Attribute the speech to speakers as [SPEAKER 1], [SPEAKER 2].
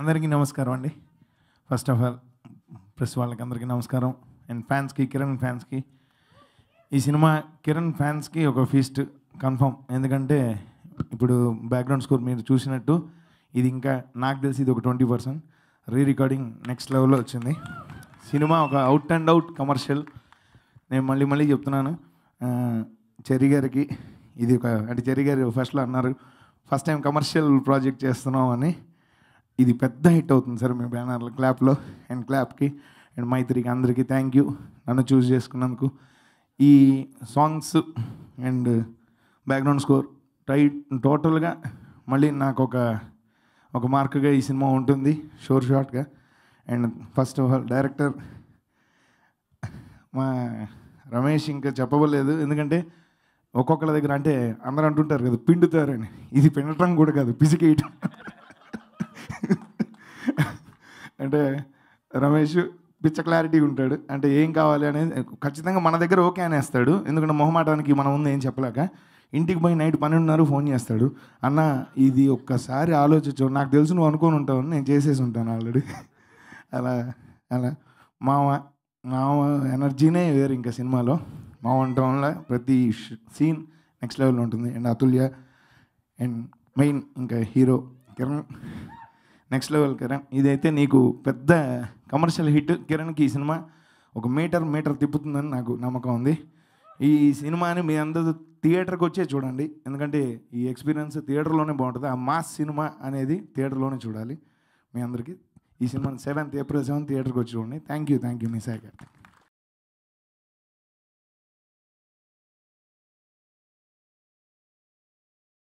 [SPEAKER 1] అందరికీ నమస్కారం అండి ఫస్ట్ ఆఫ్ ఆల్ ప్రెస్ వాళ్ళకి అందరికీ నమస్కారం అండ్ ఫ్యాన్స్కి కిరణ్ ఫ్యాన్స్కి ఈ సినిమా కిరణ్ ఫ్యాన్స్కి ఒక ఫీస్ట్ కన్ఫర్మ్ ఎందుకంటే ఇప్పుడు బ్యాక్గ్రౌండ్ స్కోర్ మీరు చూసినట్టు ఇది ఇంకా నాకు తెలిసి ఇది ఒక twenty percent re recording next లెవెల్లో వచ్చింది సినిమా ఒక అవుట్ అండ్ అవుట్ కమర్షియల్ నేను మళ్ళీ మళ్ళీ చెప్తున్నాను ఆ, చెర్రీ గారికి ఇది ఒక అంటే చెర్రీ గారు ఫస్ట్లో అన్నారు ఫస్ట్ టైం కమర్షియల్ ప్రాజెక్ట్ చేస్తున్నాం అని ఇది పెద్ద హిట్ అవుతుంది సార్ మీ బ్యానర్లో క్లాప్లో అండ్ క్లాప్కి అండ్ మైత్రికి అందరికీ థ్యాంక్ యూ నన్ను చూస్ చేసుకున్నందుకు ఈ సాంగ్స్ అండ్ బ్యాక్గ్రౌండ్ స్కోర్ టై టోటల్గా మళ్ళీ నాకు ఒక ఒక మార్క్గా ఈ సినిమా ఉంటుంది షోర్ షార్ట్గా and first half all director మా రమేష్ ఇంకా చెప్పవలేదు ఎందుకంటే ఒక్కొక్కరి దగ్గర అంటే అందరూ అంటుంటారు కదా పిండుతారని ఇది పిండటం కూడా కాదు పిసికేయటం అంటే రమేష్ పిచ్చ క్లారిటీ ఉంటాడు అంటే ఏం కావాలి అనేది ఖచ్చితంగా మన దగ్గర ఓకే అనేస్తాడు ఎందుకంటే మొహమాటానికి మనం ఉంది ఏం చెప్పలేక ఇంటికి పోయి నైట్ పన్నెండున్నర ఫోన్ చేస్తాడు అన్న ఇది ఒక్కసారి ఆలోచించు నాకు తెలుసు నువ్వు అనుకొని ఉంటావు నేను చేసేసి ఉంటాను ఆల్రెడీ అలా అలా మామ మామ ఎనర్జీనే వేరు ఇంకా సినిమాలో మామ ఉండటం వల్ల ప్రతి సీన్ నెక్స్ట్ లెవెల్లో ఉంటుంది అండ్ అతుల్య అండ్ మెయిన్ ఇంకా hero Kiran next level Kiran ఇదైతే నీకు పెద్ద కమర్షియల్ హిట్ కిరణ్కి ఈ సినిమా ఒక మీటర్ మీటర్ తిప్పుతుందని నాకు నమ్మకం ఉంది ఈ సినిమాని మీ అందరూ థియేటర్కి వచ్చే చూడండి ఎందుకంటే ఈ ఎక్స్పీరియన్స్ థియేటర్లోనే బాగుంటుంది ఆ మాస్ సినిమా అనేది థియేటర్లోనే చూడాలి మీ అందరికీ ఈ సినిమా సెవెంత్ ఏప్రిల్ సెవెంత్ థియేటర్కి వచ్చి చూడండి థ్యాంక్ యూ థ్యాంక్ యూ మీ సాయి గారు